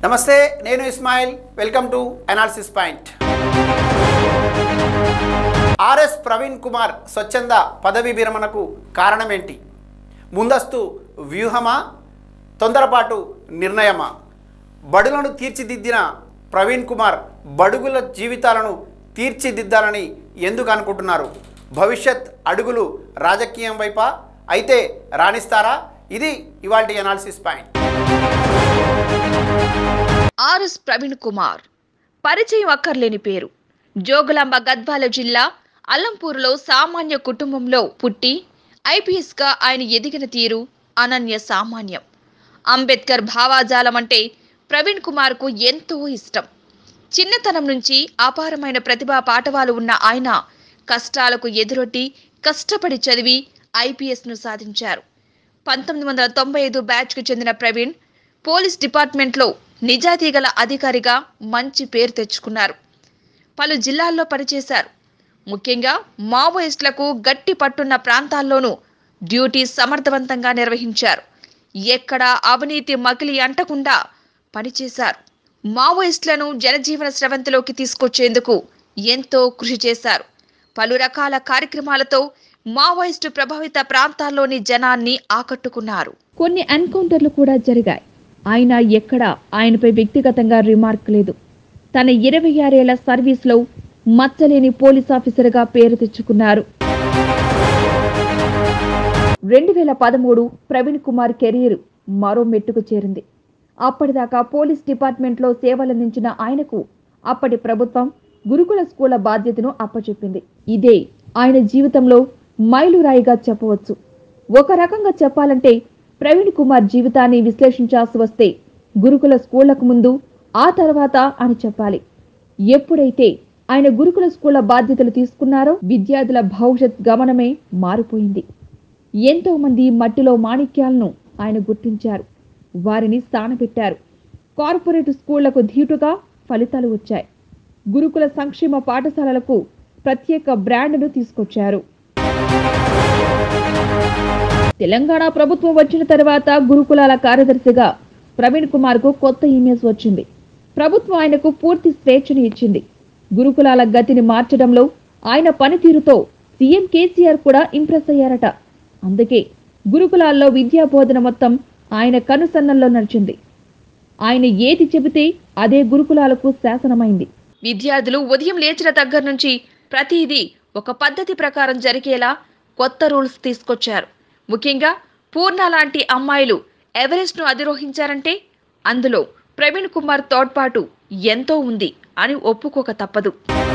నమస్తే నేను Ismail welcome to analysis point RS Praveen Kumar స్వచ్ఛంద పదవి విరమణకు కారణమేంటి ముందస్తు వ్యూహమా తొందరపాటు నిర్ణయమా బడులను తీర్చిదిద్దిన ప్రవీణ్ కుమార్ బడుగుల జీవితాలను తీర్చిదిద్దాలని ఎందుకు అనుకుంటున్నారు భవిష్యత్ అడుగులు రాజకీయం వైపా అయితే రాణిస్తారా ఇది ఇవాల్టి అనాలిసిస్ పాయింట్ ఆర్ఎస్ ప్రవీణ్ కుమార్ పరిచయం అక్కర్లేని పేరు జోగులాంబ గద్వాల జిల్లా అల్లంపూర్లో సామాన్య కుటుంబంలో పుట్టి ఐపీఎస్గా ఆయన ఎదిగిన తీరు అనన్య సామాన్యం అంబేద్కర్ భావాజాలం అంటే ప్రవీణ్ కుమార్కు ఎంతో ఇష్టం చిన్నతనం నుంచి అపారమైన ప్రతిభా పాఠవాలు ఉన్న ఆయన కష్టాలకు ఎదురొట్టి కష్టపడి చదివి ఐపీఎస్ను సాధించారు పంతొమ్మిది వందల తొంభై ఐదు బ్యాచ్కు చెందిన ప్రవీణ్ పోలీస్ డిపార్ట్మెంట్లో నిజాయితీ గల అధికారిగా మంచి పేరు తెచ్చుకున్నారు పలు జిల్లాల్లో పనిచేశారు ముఖ్యంగా మావోయిస్టులకు గట్టి పట్టున్న ప్రాంతాల్లోనూ డ్యూటీ సమర్థవంతంగా నిర్వహించారు ఎక్కడా అవినీతి మకిలి అంటకుండా పనిచేశారు మావోయిస్టులను జనజీవన స్రవంతిలోకి తీసుకొచ్చేందుకు ఎంతో కృషి చేశారు పలు రకాల కార్యక్రమాలతో మావోయిస్టు ప్రభావిత ప్రాంతాల్లోని జనాన్ని ఆకట్టుకున్నారు కొన్ని ఎన్కౌంటర్లు కూడా జరిగాయి ఆయన ఎక్కడ ఆయనపై వ్యక్తిగతంగా రిమార్క్ లేదు తన ఇరవై ఆరేళ్ల సర్వీస్లో మచ్చలేని పోలీస్ ఆఫీసర్గా పేరు తెచ్చుకున్నారు రెండు వేల పదమూడు ప్రవీణ్ కుమార్ కెరీర్ మరో మెట్టుకు చేరింది అప్పటిదాకా పోలీస్ డిపార్ట్మెంట్లో సేవలందించిన ఆయనకు అప్పటి ప్రభుత్వం గురుకుల స్కూళ్ల బాధ్యతను అప్పచెప్పింది ఇదే ఆయన జీవితంలో మైలురాయిగా చెప్పవచ్చు ఒక రకంగా చెప్పాలంటే ప్రవీణ్ కుమార్ జీవితాన్ని విశ్లేషించాల్సి వస్తే గురుకుల స్కూళ్లకు ముందు ఆ తర్వాత అని చెప్పాలి ఎప్పుడైతే ఆయన గురుకుల స్కూళ్ల బాధ్యతలు తీసుకున్నారో విద్యార్థుల భవిష్యత్ గమనమే మారిపోయింది ఎంతో మంది మట్టిలో మాణిక్యాలను ఆయన గుర్తించారు వారిని స్థానపెట్టారు కార్పొరేట్ స్కూళ్లకు ధీటుగా ఫలితాలు వచ్చాయి గురుకుల సంక్షేమ పాఠశాలలకు ప్రత్యేక బ్రాండ్ను తీసుకొచ్చారు తెలంగాణ ప్రభుత్వం వచ్చిన తర్వాత గురుకులాల కార్యదర్శిగా ప్రవీణ్ కుమార్కు కొత్త ఇమేజ్ వచ్చింది ప్రభుత్వం ఆయనకు పూర్తి స్వేచ్ఛను ఇచ్చింది గురుకులాల గతిని మార్చడంలో ఆయన పనితీరుతో సీఎం కేసీఆర్ కూడా ఇంప్రెస్ అయ్యారట అందుకే గురుకులాల్లో విద్యా బోధన మొత్తం ఆయన కనుసన్నల్లో నడిచింది ఆయన ఏది చెబితే అదే గురుకులాలకు శాసనమైంది విద్యార్థులు ఉదయం లేచిన దగ్గర నుంచి ప్రతిదీ ఒక పద్ధతి ప్రకారం జరిగేలా కొత్త రూల్స్ తీసుకొచ్చారు ముఖ్యంగా పూర్ణ లాంటి అమ్మాయిలు ఎవరెస్ట్ను అధిరోహించారంటే అందులో ప్రవీణ్ కుమార్ తోడ్పాటు ఎంతో ఉంది అని ఒప్పుకోక తప్పదు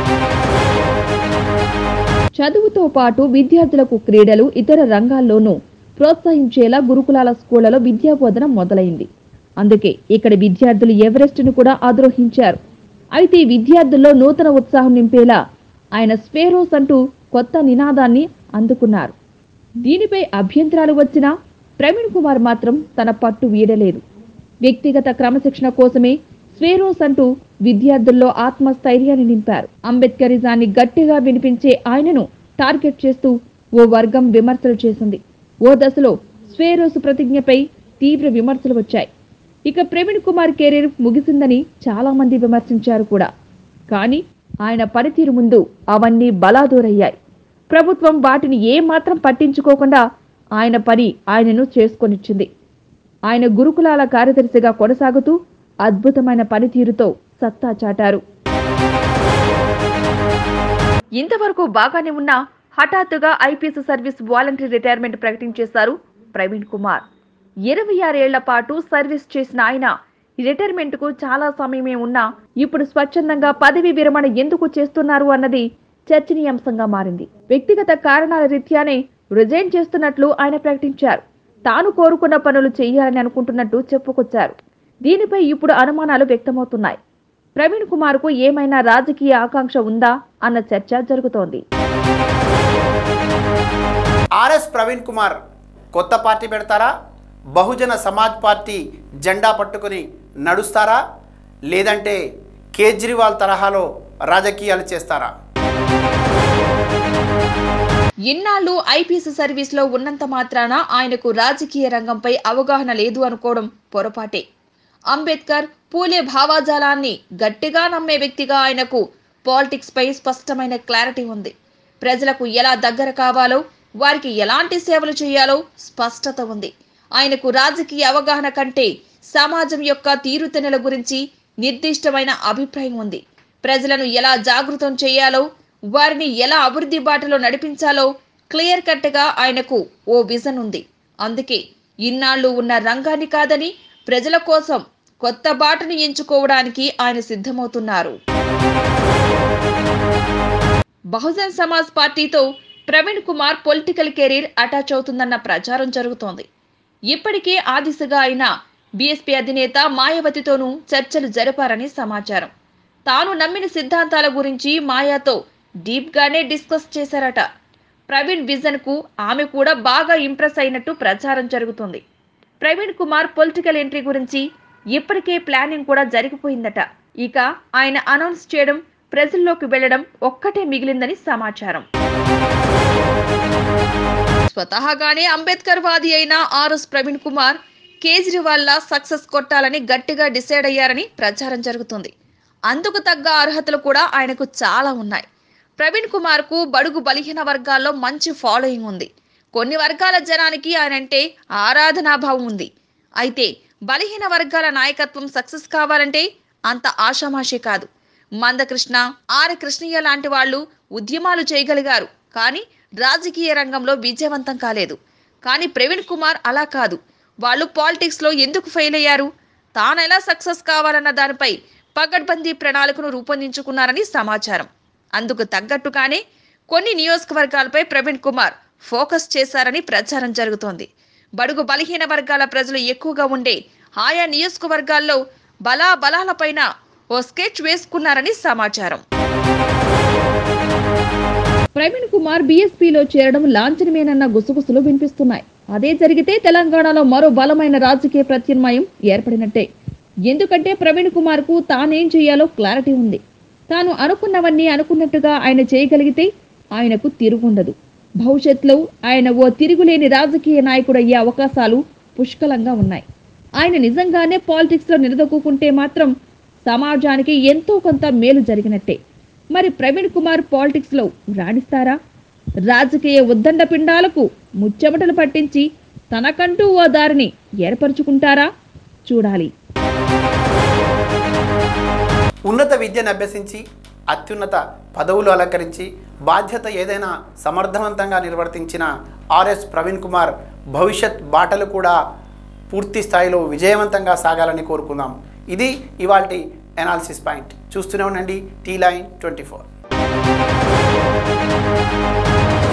చదువుతో పాటు విద్యార్థులకు క్రీడలు ఇతర రంగాల్లోనూ ప్రోత్సహించేలా గురుకులాల స్కూళ్లలో విద్యాబోధన మొదలైంది అందుకే ఇక్కడి విద్యార్థులు ఎవరెస్ట్ను కూడా అధిరోహించారు అయితే విద్యార్థుల్లో నూతన ఉత్సాహం నింపేలా ఆయన స్పేరోస్ అంటూ కొత్త నినాదాన్ని అందుకున్నారు దీనిపై అభ్యంతరాలు వచ్చినా ప్రవీణ్ కుమార్ మాత్రం తన పట్టు వీడలేదు వ్యక్తిగత క్రమశిక్షణ కోసమే స్వేరోస్ అంటూ విద్యార్థుల్లో ఆత్మస్థైర్యాన్ని నింపారు అంబేద్కరిజాన్ని గట్టిగా వినిపించే ఆయనను టార్గెట్ చేస్తూ ఓ వర్గం విమర్శలు చేసింది ఓ దశలో స్వేరోస్ ప్రతిజ్ఞపై తీవ్ర విమర్శలు వచ్చాయి ఇక ప్రవీణ్ కుమార్ కెరీర్ ముగిసిందని చాలా మంది విమర్శించారు కూడా కానీ ఆయన పనితీరు ముందు అవన్నీ బలాదూరయ్యాయి ప్రభుత్వం వాటిని ఏమాత్రం పట్టించుకోకుండా ఆయన పని ఆయనను చేసుకొనిచ్చింది ఆయన గురుకులాల కార్యదర్శిగా కొనసాగుతూ అద్భుతమైన పనితీరుతో సత్తా చాటారు ఇంతవరకు బాగానే ఉన్న హఠాత్తుగా ఐపీఎస్ సర్వీస్ వాలంటరీ రిటైర్మెంట్ ప్రకటించేశారు ప్రవీణ్ కుమార్ ఇరవై ఆరేళ్ల పాటు సర్వీస్ చేసిన ఆయన రిటైర్మెంట్కు చాలా సమయమే ఉన్నా ఇప్పుడు స్వచ్ఛందంగా పదవి విరమణ ఎందుకు చేస్తున్నారు అన్నది చర్చనీయాంశంగా మారింది వ్యక్తిగత కారణాల రీత్యానే రిజైన్ చేస్తున్నట్లు ఆయన ప్రకటించారు తాను కోరుకున్న పనులు చేయాలని అనుకుంటున్నట్టు చెప్పుకొచ్చారు దీనిపై ఇప్పుడు అనుమానాలు వ్యక్తమవుతున్నాయి ప్రవీణ్ కుమార్కు ఏమైనా రాజకీయ ఆకాంక్ష ఉందా అన్న చర్చ జరుగుతోంది ఆర్ఎస్ ప్రవీణ్ కుమార్ కొత్త పార్టీ పెడతారా బహుజన సమాజ్ పార్టీ జెండా పట్టుకొని నడుస్తారా లేదంటే కేజ్రీవాల్ తరహాలో రాజకీయాలు చేస్తారా ఇన్నాళ్ళు ఐపీఎస్ సర్వీస్లో ఉన్నంత మాత్రాన ఆయనకు రాజకీయ రంగంపై అవగాహన లేదు అనుకోవడం పొరపాటే అంబేద్కర్ పూలే భావాజాలాన్ని గట్టిగా నమ్మే వ్యక్తిగా ఆయనకు పాలిటిక్స్ పై స్పష్టమైన క్లారిటీ ఉంది ప్రజలకు ఎలా దగ్గర కావాలో వారికి ఎలాంటి సేవలు చేయాలో స్పష్టత ఉంది ఆయనకు రాజకీయ అవగాహన కంటే సమాజం యొక్క తీరుతెన్నుల గురించి నిర్దిష్టమైన అభిప్రాయం ఉంది ప్రజలను ఎలా జాగృతం చేయాలో వారిని ఎలా అభివృద్ధి బాటలో నడిపించాలో క్లియర్ కట్గా ఆయనకు ఓ విజన్ ఉంది అందుకే ఇన్నాళ్ళు ఉన్న రంగాన్ని కాదని ప్రజల కోసం కొత్త బాటను ఎంచుకోవడానికి ఆయన సిద్ధమవుతున్నారు బహుజన్ సమాజ్ పార్టీతో Praveen Kumar political career attach అవుతుందన్న ప్రచారం జరుగుతోంది ఇప్పటికే ఆ దిశగా ఆయన బీఎస్పీ అధినేత మాయావతితోనూ చర్చలు జరిపారని సమాచారం తాను నమ్మిన సిద్ధాంతాల గురించి మాయాతో డీప్ గానే డిస్కస్ చేశారట ప్రవీణ్ విజన్ కు ఆమె కూడా బాగా ఇంప్రెస్ అయినట్టు ప్రచారం జరుగుతుంది ప్రవీణ్ కుమార్ పొలిటికల్ ఎంట్రీ గురించి ఇప్పటికే ప్లానింగ్ కూడా జరిగిపోయిందట ఇక ఆయన అనౌన్స్ చేయడం ప్రజల్లోకి వెళ్లడం ఒక్కటే మిగిలిందని సమాచారం స్వతహాగానే అంబేద్కర్ వాది అయిన ఆర్ఎస్ ప్రవీణ్ కుమార్ కేజ్రీవాల్ లా సక్సెస్ కొట్టాలని గట్టిగా డిసైడ్ అయ్యారని ప్రచారం జరుగుతుంది అందుకు తగ్గ అర్హతలు కూడా ఆయనకు చాలా ఉన్నాయి ప్రవీణ్ కుమార్ కు బడుగు బలహీన వర్గాల్లో మంచి ఫాలోయింగ్ ఉంది కొన్ని వర్గాల జనానికి ఆయనంటే ఆరాధనాభావం ఉంది అయితే బలహీన వర్గాల నాయకత్వం సక్సెస్ కావాలంటే అంత ఆషామాషి కాదు మందకృష్ణ ఆర్ కృష్ణయ్య లాంటి వాళ్ళు ఉద్యమాలు చేయగలిగారు కానీ రాజకీయ రంగంలో విజయవంతం కాలేదు కానీ ప్రవీణ్ కుమార్ అలా కాదు వాళ్ళు పాలిటిక్స్ లో ఎందుకు ఫెయిల్ అయ్యారు తాను ఎలా సక్సెస్ కావాలన్న దానిపై పగడ్బందీ ప్రణాళికను రూపొందించుకున్నారని సమాచారం అందుకు తగ్గట్టుగానే కొన్ని నియోజకవర్గాలపై ప్రవీణ్ కుమార్ ఫోకస్ చేశారని ప్రచారం జరుగుతోంది బడుగు బలహీన వర్గాల ప్రజలు ఎక్కువగా ఉండే ఆయా నియోజకవర్గాల్లో బలా బలాలపైన ఓ స్కెచ్ వేసుకున్నారని సమాచారం ప్రవీణ్ కుమార్ బీఎస్పీలో చేరడం లాంఛనమేనన్న గుసగుసలు వినిపిస్తున్నాయి అదే జరిగితే తెలంగాణలో మరో బలమైన రాజకీయ ప్రత్యామ్నాయం ఏర్పడినట్టే ఎందుకంటే ప్రవీణ్ కుమార్ కు తానేం చేయాలో క్లారిటీ ఉంది తాను అనుకున్నవన్నీ అనుకున్నట్టుగా ఆయన చేయగలిగితే ఆయనకు తిరుగుండదు భవిష్యత్తులో ఆయన ఓ తిరుగులేని రాజకీయ నాయకుడు అయ్యే అవకాశాలు పుష్కలంగా ఉన్నాయి ఆయన నిజంగానే పాలిటిక్స్లో నిలదొక్కుంటే మాత్రం సమాజానికి ఎంతో కొంత మేలు జరిగినట్టే మరి ప్రవీణ్ కుమార్ పాలిటిక్స్లో రాణిస్తారా రాజకీయ ఉద్దండ పిండాలకు ముచ్చెమటలు పట్టించి తనకంటూ ఓ దారిని ఏర్పరచుకుంటారా చూడాలి ఉన్నత విద్యను అభ్యసించి అత్యున్నత పదవులు అలంకరించి బాధ్యత ఏదైనా సమర్థవంతంగా నిర్వర్తించిన ఆర్ఎస్ ప్రవీణ్ కుమార్ భవిష్యత్ బాటలు కూడా పూర్తి స్థాయిలో విజయవంతంగా సాగాలని కోరుకుందాం ఇది ఇవాల్టి ఎనాలిసిస్ పాయింట్ చూస్తూనే ఉండండి టీ లైన్ ట్వంటీ ఫోర్